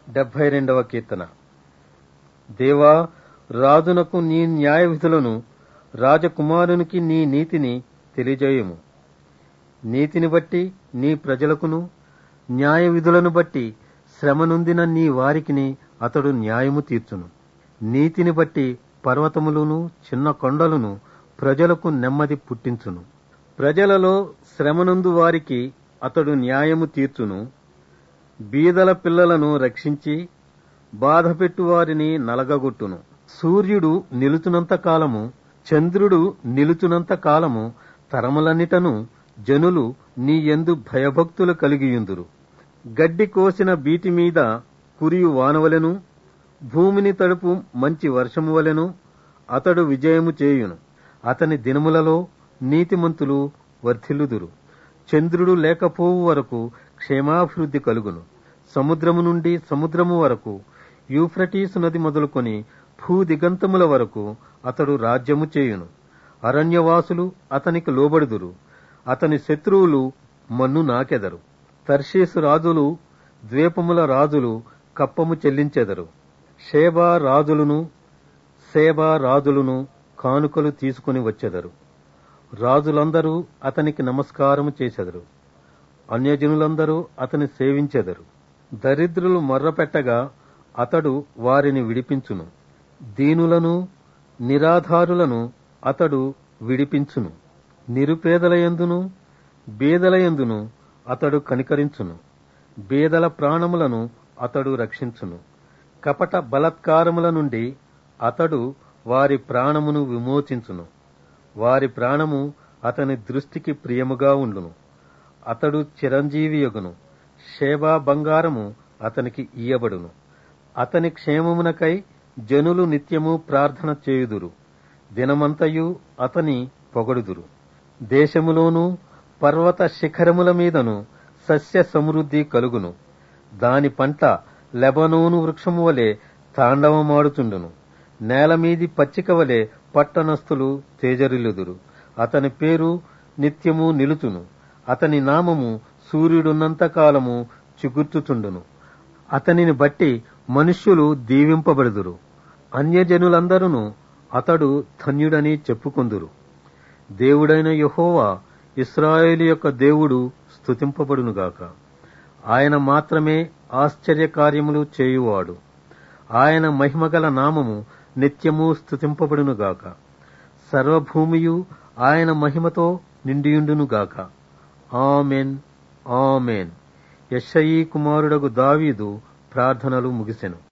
డెబ్బై రెండవ కీర్తన దేవా రాజునకు నీ న్యాయ విధులను రాజకుమారునికి నీ నీతిని తెలియజేయము నీతిని బట్టి నీ ప్రజలకును న్యాయ విధులను బట్టి శ్రమనుందిన నీ వారికిని అతడు న్యాయము తీర్చును నీతిని బట్టి పర్వతములను చిన్న కొండలను ప్రజలకు నెమ్మది పుట్టించును ప్రజలలో శ్రమనందు వారికి అతడు న్యాయము తీర్చును బీదల పిల్లలను రక్షించి బాధపెట్టు వారిని నలగగొట్టును సూర్యుడు నిలుచునంత కాలము చంద్రుడు నిలుచునంత కాలము తరములన్నిటను జనులు నీ యందు భయభక్తులు కలిగియుందురు గడ్డి కోసిన బీటి మీద కురియు వానవలెను భూమిని తడుపు మంచి వర్షము వలెను అతడు విజయము చేయును అతని దినములలో నీతిమంతులు వర్ధిల్లుదురు చంద్రుడు లేకపోవు వరకు క్షేమాభివృద్ధి కలుగును సముద్రము నుండి సముద్రము వరకు యూఫ్రటీసు నది మొదలుకొని భూదిగంతముల వరకు అతడు రాజ్యము చేయును అరణ్యవాసులు అతనికి లోబడుదురు అతని శత్రువులు మన్ను నాకెదరు తర్షీసు రాజులు ద్వీపముల రాజులు కప్పము చెల్లించెదరు షేబా రాజులను సేబా రాజులను కానుకలు తీసుకుని వచ్చెదరు రాజులందరూ అతనికి నమస్కారము చేసెదరు అన్యజనులందరూ అతని సేవించెదరు దరిద్రులు మొర్రపెట్టగా అతడు వారిని విడిపించును దీనులను నిరాధారులను అతడు విడిపించును నిరుపేదలయందును బీదలయందును అతడు కనికరించును బీదల ప్రాణములను అతడు రక్షించును కపట బలత్కారముల నుండి అతడు వారి ప్రాణమును విమోచించును వారి ప్రాణము అతని దృష్టికి ప్రియముగా ఉండును అతడు చిరంజీవియగును షేబా బంగారము అతనికి ఇయ్యబడును అతని క్షేమమునకై జనులు నిత్యము ప్రార్థన చేయుదురు దినమంతయు అతని పొగడుదురు దేశములోను పర్వత శిఖరముల మీదను సస్య సమృద్ధి కలుగును దాని పంట లెబనోను వృక్షము వలె తాండవమాడుచుండును నేలమీది పచ్చిక వలె పట్టణస్థులు తేజరిల్లుదురు అతని పేరు నిత్యము నిలుచును అతని నామము సూర్యుడున్నంత కాలము చిగుర్చుచుండును అతనిని బట్టి మనుష్యులు దీవింపబడుదురు అన్యజనులందరూ అతడు ధన్యుడని చెప్పుకొందురు దేవుడైన యహోవా ఇస్రాయేలు యొక్క దేవుడు స్తుతింపబడునుగాక ఆయన మాత్రమే ఆశ్చర్య కార్యములు చేయువాడు ఆయన మహిమగల నామము నిత్యము స్తుతింపబడునుగాక సర్వభూమియు ఆయన మహిమతో నిండియుండునుగాక ఆమెన్ ఆమెన్ యషయీ కుమారుడగు దావీదు ప్రార్థనలు ముగిసెను